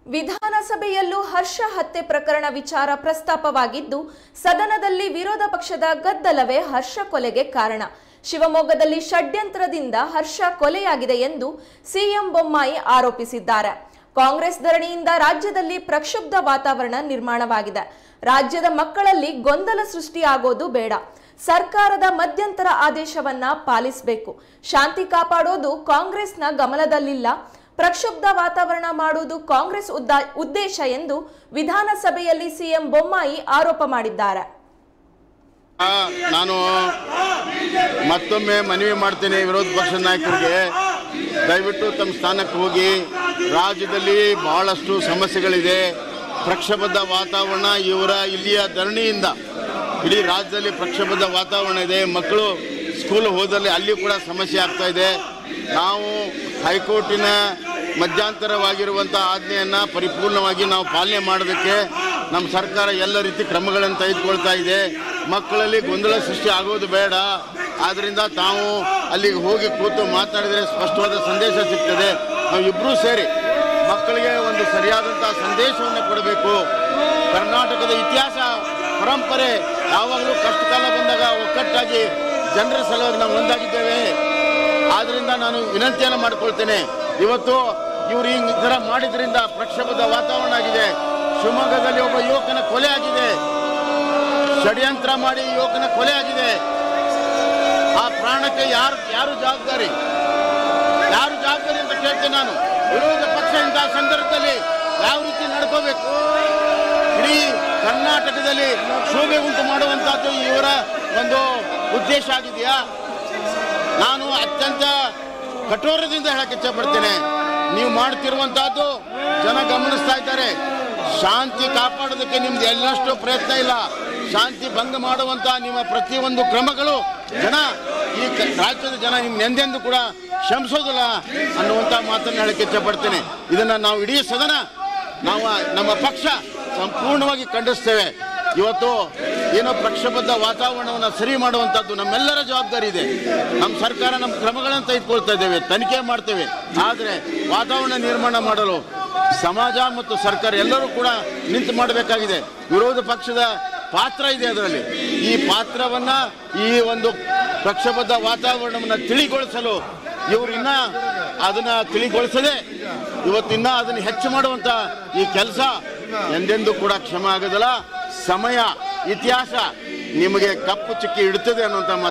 ವಿಧಾನಸಭೆಯಲ್ಲೂ ಹರ್ಷ ಹತ್ಯೆ ಪ್ರಕರಣ ವಿಚಾರ ಪ್ರಸ್ತಾಪವಾಗಿದ್ದು ಸದನದಲ್ಲಿ ವಿರೋಧ ಪಕ್ಷದ ಗದ್ದಲವೇ ಹರ್ಷ ಕೊಲೆಗೆ ಕಾರಣ ಶಿವಮೊಗ್ಗದಲ್ಲಿ ಷಡ್ಯಂತ್ರದಿಂದ ಹರ್ಷ ಕೊಲೆಯಾಗಿದೆ ಎಂದು ಸಿಎಂ ಬೊಮ್ಮಾಯಿ ಆರೋಪಿಸಿದ್ದಾರೆ ಕಾಂಗ್ರೆಸ್ ಧರಣಿಯಿಂದ ರಾಜ್ಯದಲ್ಲಿ ಪ್ರಕ್ಷುಬ್ಧ ವಾತಾವರಣ ನಿರ್ಮಾಣವಾಗಿದೆ ರಾಜ್ಯದ ಮಕ್ಕಳಲ್ಲಿ ಗೊಂದಲ ಸೃಷ್ಟಿಯಾಗೋದು ಬೇಡ ಸರ್ಕಾರದ ಮಧ್ಯಂತರ ಆದೇಶವನ್ನ ಪಾಲಿಸಬೇಕು ಶಾಂತಿ ಕಾಪಾಡೋದು ಕಾಂಗ್ರೆಸ್ನ ಗಮನದಲ್ಲಿಲ್ಲ ಪ್ರಕ್ಷುಬ್ಧ ವಾತಾವರಣ ಮಾಡುವುದು ಕಾಂಗ್ರೆಸ್ ಉದ್ದ- ಉದ್ದೇಶ ಎಂದು ವಿಧಾನಸಭೆಯಲ್ಲಿ ಸಿಎಂ ಬೊಮ್ಮಾಯಿ ಆರೋಪ ಮಾಡಿದ್ದಾರೆ ಆ, ನಾನು ಮತ್ತೊಮ್ಮೆ ಮನವಿ ಮಾಡ್ತೇನೆ ವಿರೋಧ ಪಕ್ಷದ ನಾಯಕರಿಗೆ ದಯವಿಟ್ಟು ತಮ್ಮ ಸ್ಥಾನಕ್ಕೆ ಹೋಗಿ ರಾಜ್ಯದಲ್ಲಿ ಬಹಳಷ್ಟು ಸಮಸ್ಯೆಗಳಿದೆ ಪ್ರಕ್ಷಬದ್ಧ ವಾತಾವರಣ ಇವರ ಇಲ್ಲಿಯ ಧರಣಿಯಿಂದ ಇಡೀ ರಾಜ್ಯದಲ್ಲಿ ಪ್ರಕ್ಷಬದ್ಧ ವಾತಾವರಣ ಇದೆ ಮಕ್ಕಳು ಸ್ಕೂಲ್ ಹೋದಲ್ಲಿ ಅಲ್ಲಿ ಕೂಡ ಸಮಸ್ಯೆ ಆಗ್ತಾ ಇದೆ ನಾವು ಹೈಕೋರ್ಟಿನ ಮಧ್ಯಂತರವಾಗಿರುವಂಥ ಆಜ್ಞೆಯನ್ನು ಪರಿಪೂರ್ಣವಾಗಿ ನಾವು ಪಾಲನೆ ಮಾಡೋದಕ್ಕೆ ನಮ್ಮ ಸರ್ಕಾರ ಎಲ್ಲ ರೀತಿ ಕ್ರಮಗಳನ್ನು ತೆಗೆದುಕೊಳ್ತಾ ಇದೆ ಮಕ್ಕಳಲ್ಲಿ ಗೊಂದಲ ಸೃಷ್ಟಿ ಆಗೋದು ಬೇಡ ಆದ್ದರಿಂದ ತಾವು ಅಲ್ಲಿಗೆ ಹೋಗಿ ಕೂತು ಮಾತನಾಡಿದರೆ ಸ್ಪಷ್ಟವಾದ ಸಂದೇಶ ಸಿಗ್ತದೆ ನಾವು ಇಬ್ಬರೂ ಸೇರಿ ಮಕ್ಕಳಿಗೆ ಒಂದು ಸರಿಯಾದಂಥ ಸಂದೇಶವನ್ನು ಕೊಡಬೇಕು ಕರ್ನಾಟಕದ ಇತಿಹಾಸ ಪರಂಪರೆ ಯಾವಾಗಲೂ ಕಷ್ಟಕಾಲ ಬಂದಾಗ ಒಕ್ಕಟ್ಟಾಗಿ ಜನರ ಸಲುವಾಗಿ ನಾವು ಒಂದಾಗಿದ್ದೇವೆ ಆದ್ರಿಂದ ನಾನು ವಿನಂತಿಯನ್ನು ಮಾಡಿಕೊಳ್ತೇನೆ ಇವತ್ತು ಇವರು ಈ ಥರ ಮಾಡಿದ್ರಿಂದ ಪ್ರಕ್ಷೋಭದ ವಾತಾವರಣ ಆಗಿದೆ ಶಿವಮೊಗ್ಗದಲ್ಲಿ ಒಬ್ಬ ಯುವಕನ ಕೊಲೆ ಆಗಿದೆ ಷಡ್ಯಂತ್ರ ಮಾಡಿ ಯುವಕನ ಕೊಲೆ ಆಗಿದೆ ಆ ಪ್ರಾಣಕ್ಕೆ ಯಾರು ಯಾರು ಜವಾಬ್ದಾರಿ ಯಾರು ಜವಾಬ್ದಾರಿ ಅಂತ ಕೇಳ್ತೇನೆ ನಾನು ವಿರೋಧ ಪಕ್ಷ ಇಂತಹ ಸಂದರ್ಭದಲ್ಲಿ ಯಾವ ರೀತಿ ನಡ್ಕೋಬೇಕು ಇಡೀ ಕರ್ನಾಟಕದಲ್ಲಿ ಶೋಭೆ ಉಂಟು ಮಾಡುವಂತಹದ್ದು ಇವರ ಒಂದು ಉದ್ದೇಶ ಆಗಿದೆಯಾ ನಾನು ಅತ್ಯಂತ ಕಠೋರದಿಂದ ಹೇಳಕ್ಕೆ ಇಚ್ಛಪಡ್ತೇನೆ ನೀವು ಮಾಡ್ತಿರುವಂತಹದ್ದು ಜನ ಗಮನಿಸ್ತಾ ಇದ್ದಾರೆ ಶಾಂತಿ ಕಾಪಾಡೋದಕ್ಕೆ ನಿಮ್ದು ಎಲ್ಲಷ್ಟು ಪ್ರಯತ್ನ ಇಲ್ಲ ಶಾಂತಿ ಭಂಗ ಮಾಡುವಂತಹ ನಿಮ್ಮ ಪ್ರತಿಯೊಂದು ಕ್ರಮಗಳು ಜನ ಈ ಕ- ರಾಜ್ಯದ ಜನ ನಿಮ್ಗೆ ಎಂದೆಂದು ಕೂಡ ಶ್ರಮಿಸೋದಿಲ್ಲ ಅನ್ನುವಂಥ ಮಾತನ್ನು ಹೇಳಕ್ಕೆ ಇಚ್ಛಪಡ್ತೇನೆ ಇದನ್ನ ನಾವು ಇಡೀ ಸದನ ನಾವು ನಮ್ಮ ಪಕ್ಷ ಸಂಪೂರ್ಣವಾಗಿ ಖಂಡಿಸ್ತೇವೆ ಇವತ್ತು ಏನೋ ಪ್ರಕ್ಷಬದ್ಧ ವಾತಾವರಣವನ್ನು ಸರಿ ಮಾಡುವಂಥದ್ದು ನಮ್ಮೆಲ್ಲರ ಜವಾಬ್ದಾರಿ ಇದೆ ನಮ್ಮ ಸರ್ಕಾರ ನಮ್ಮ ಕ್ರಮಗಳನ್ನು ತೆಗೆದುಕೊಳ್ತಾ ಇದ್ದೇವೆ ತನಿಖೆ ಮಾಡ್ತೇವೆ ಆದರೆ ವಾತಾವರಣ ನಿರ್ಮಾಣ ಮಾಡಲು ಸಮಾಜ ಮತ್ತು ಸರ್ಕಾರ ಎಲ್ಲರೂ ಕೂಡ ನಿಂತು ಮಾಡಬೇಕಾಗಿದೆ ವಿರೋಧ ಪಕ್ಷದ ಪಾತ್ರ ಇದೆ ಅದರಲ್ಲಿ ಈ ಪಾತ್ರವನ್ನ ಈ ಒಂದು ಪ್ರಕ್ಷಬದ್ಧ ವಾತಾವರಣವನ್ನು ತಿಳಿಗೊಳಿಸಲು ಇವರು ಇನ್ನ ಅದನ್ನ ತಿಳಿಗೊಳಿಸದೆ ಇವತ್ತಿನ್ನ ಅದನ್ನು ಹೆಚ್ಚು ಮಾಡುವಂತ ಈ ಕೆಲಸ ಎಂದೆಂದೂ ಕೂಡ ಕ್ಷಮ ಆಗೋದಿಲ್ಲ ಸಮಯ ಇತಿಹಾಸ ನಿಮಗೆ ಕಪ್ಪು ಚುಕ್ಕಿ ಇಡ್ತದೆ ಅನ್ನುವಂಥ ಮಾತು